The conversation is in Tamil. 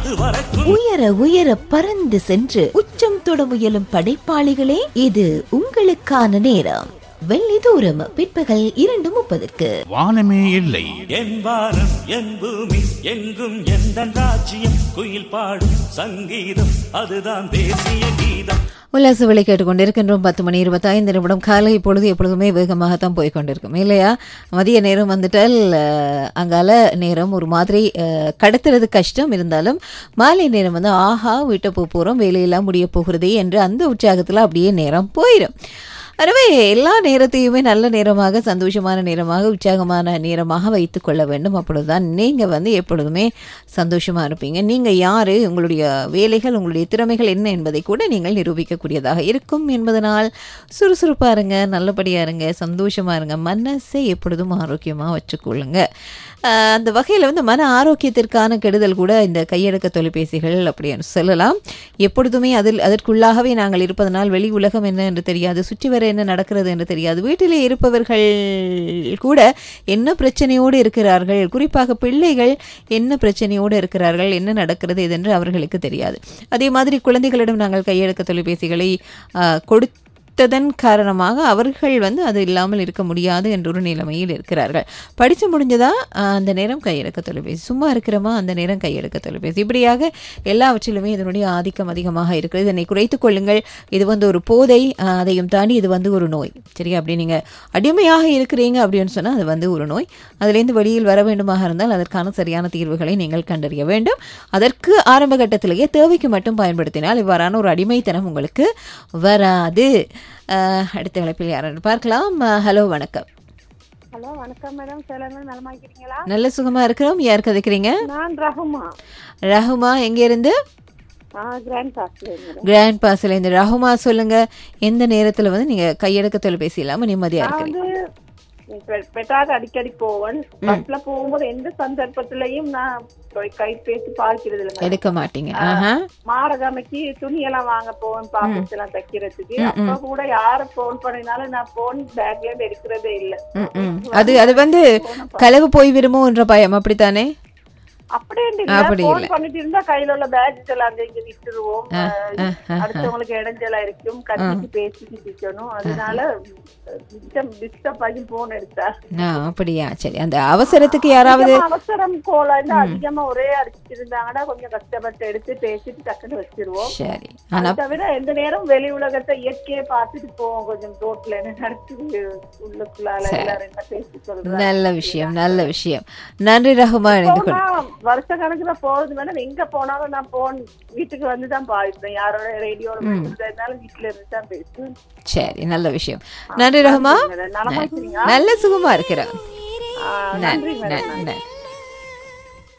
அது வரைக்கும் உயர உயர பறந்து சென்று உச்சம் தொட முயலும் படைப்பாளிகளே இது உங்களுக்கான நேரம் வெள்ளி தூரம் பிற்பகல் இரண்டு முப்பதுக்கு வானமே இல்லை என் வானம் என் பூமி எங்கும் எந்த ராஜ்யம் குயில் பாடும் சங்கீதம் அதுதான் தேசிய கீதம் உல்லாச விலை கேட்டுக்கொண்டிருக்கின்றோம் பத்து மணி இருபத்தைந்து நிமிடம் காலை இப்பொழுது எப்பொழுதுமே வேகமாகத்தான் போய் கொண்டிருக்கும் இல்லையா மதிய நேரம் வந்துட்டால் அஹ், அங்கால நேரம் ஒரு மாதிரி அஹ், கடத்துறது கஷ்டம் இருந்தாலும் மாலை நேரம் வந்து ஆஹா வீட்டை போக போகிறோம் வேலையெல்லாம் முடிய போகிறதே என்று அந்த உற்சாகத்தில் அப்படியே நேரம் போயிடும் எனவே எல்லா நேரத்தையுமே நல்ல நேரமாக சந்தோஷமான நேரமாக உற்சாகமான நேரமாக வைத்து கொள்ள வேண்டும் அப்பொழுதுதான் நீங்கள் வந்து எப்பொழுதுமே சந்தோஷமாக இருப்பீங்க நீங்கள் யார் உங்களுடைய வேலைகள் உங்களுடைய திறமைகள் என்ன என்பதை கூட நீங்கள் நிரூபிக்கக்கூடியதாக இருக்கும் என்பதனால் சுறுசுறுப்பாக இருங்க நல்லபடியாக இருங்க சந்தோஷமாக இருங்க மனசை எப்பொழுதும் ஆரோக்கியமாக வச்சுக்கொள்ளுங்க ஆஹ் அந்த வகையில் வந்து மன ஆரோக்கியத்திற்கான கெடுதல் கூட இந்த கையடக்க தொலைபேசிகள் அப்படின்னு சொல்லலாம் எப்பொழுதுமே அதில் அதற்குள்ளாகவே நாங்கள் இருப்பதனால் வெளி உலகம் என்ன என்று தெரியாது சுற்றி வர என்ன நடக்கிறது என்று தெரியாது வீட்டிலே இருப்பவர்கள் கூட என்ன பிரச்சனையோடு இருக்கிறார்கள் குறிப்பாக பிள்ளைகள் என்ன பிரச்சனையோடு இருக்கிறார்கள் என்ன நடக்கிறது இதென்று அவர்களுக்கு தெரியாது அதே மாதிரி குழந்தைகளிடம் நாங்கள் கையடக்க தொலைபேசிகளை ஆஹ், கொடுத்து தன் காரணமாக அவர்கள் வந்து அது இல்லாமல் இருக்க முடியாது என்ற ஒரு நிலைமையில் இருக்கிறார்கள் படித்து முடிஞ்சதா ஆஹ், அந்த நேரம் கையெடுக்க தொலைபேசி சும்மா இருக்கிறோமா அந்த நேரம் கையெடுக்க தொலைபேசி இப்படியாக எல்லாவற்றிலுமே இதனுடைய ஆதிக்கம் அதிகமாக இருக்கிறது இதனை குறைத்துக் கொள்ளுங்கள் இது வந்து ஒரு போதை ஆஹ், அதையும் தாண்டி இது வந்து ஒரு நோய் சரியா அப்படி நீங்கள் அடிமையாக இருக்கிறீங்க அப்படின்னு சொன்னால் அது வந்து ஒரு நோய் அதுலேருந்து வெளியில் வர வேண்டுமாக இருந்தால் அதற்கான சரியான தீர்வுகளை நீங்கள் கண்டறிய வேண்டும் அதற்கு ஆரம்ப கட்டத்திலேயே தேவைக்கு மட்டும் பயன்படுத்தினால் இவ்வாறான ஒரு அடிமைத்தனம் உங்களுக்கு வராது அஹ், அடுத்த அழைப்பில் யாரும் பார்க்கலாம் அஹ், ஹலோ வணக்கம் ஹலோ வணக்கம் மேடம் சேலங்க நலமா இருக்கிறீங்களா நல்ல சுகமா இருக்கிறோம் யார் கதைக்கிறீங்க நான் ரகுமா ரஹுமா எங்க இருந்து ஆ கிராண்ட் பாஸ்ல மேடம் கிராண்ட் பாஸ்ல இருந்து ரஹுமா சொல்லுங்க எந்த நேரத்துல வந்து நீங்க கையெடுக்க தொலைபேசி இல்லாம நிம்மதியா நான் இருக்கிறீங்க வந்து பெ- பெட்டாக அடிக்கடி போவேன் பஸ்ல போகும்போது எந்த சந்தர்ப்பத்திலையும் நான் தொலை- கைபேசி பார்க்கிறது இல்லை மேடம். எடுக்க மாட்டீங்க ஆஹா மாரகாமைக்கு துணியெல்லாம் வாங்க போவேன் பாக்கெட்ஸ் எல்லாம் தைக்கிறதுக்கு அப்ப கூட யாரு போன் பண்ணினாலும் நான் போன் பேக்ல இருந்து எடுக்கிறதே இல்ல ம், ம். அது அது வந்து களவு போய் விடுமோ என்ற பயம் அப்படித்தானே அப்படியே அப்படி போன் இல்ல. பண்ணிட்டு இருந்தா கையில உள்ள பேட்ஜ் எல்லாம் அங்க இங்க விட்டுருவோம் ஆ, ஆ, ஆ. அடுத்தவங்களுக்கு இடைஞ்சலா இருக்கும் கத்திக்கு பேசிட்டு இருக்கணும் அதனால டிஸ்டர்ப் ஆகி போன் எடுத்தா ஆ, அப்படியா சரி அந்த அவசரத்துக்கு யாராவது அதிகமா அவசரம் கோலா இருந்தா அதிகமா ஒரே அடிச்சிட்டு இருந்தாங்கன்னா கொஞ்சம் கஷ்டப்பட்டு எடுத்து பேசிட்டு டக்குன்னு வச்சிருவோம் சரி ஆனா அது தவிர எந்த நேரம் வெளி உலகத்தை இயற்கையை பார்த்துட்டு போவோம் கொஞ்சம் ரோட்ல என்ன நடக்குது உள்ளுக்குள்ளால எல்லாரும் என்ன பேசி சொல்றாங்க நல்ல விஷயம் நல்ல விஷயம் நன்றி ரஹுமா இணைந்து கொள் போனா வருஷ கணக்குல போறது மேடம் எங்க போனாலும் நான் போன் வீட்டுக்கு வந்து தான் பாய்ப்பேன் யாரோட ரேடியோல இருந்தாலும் வீட்டுல இருந்து தான் பேசுவேன் சரி நல்ல விஷயம் நன்றி ரஹுமா நலமா இருக்கிறீங்களா நல்ல சுகமா இருக்கிறேன் ஆ, நன்றி நன்றி மேடம் நன்றி நன்றி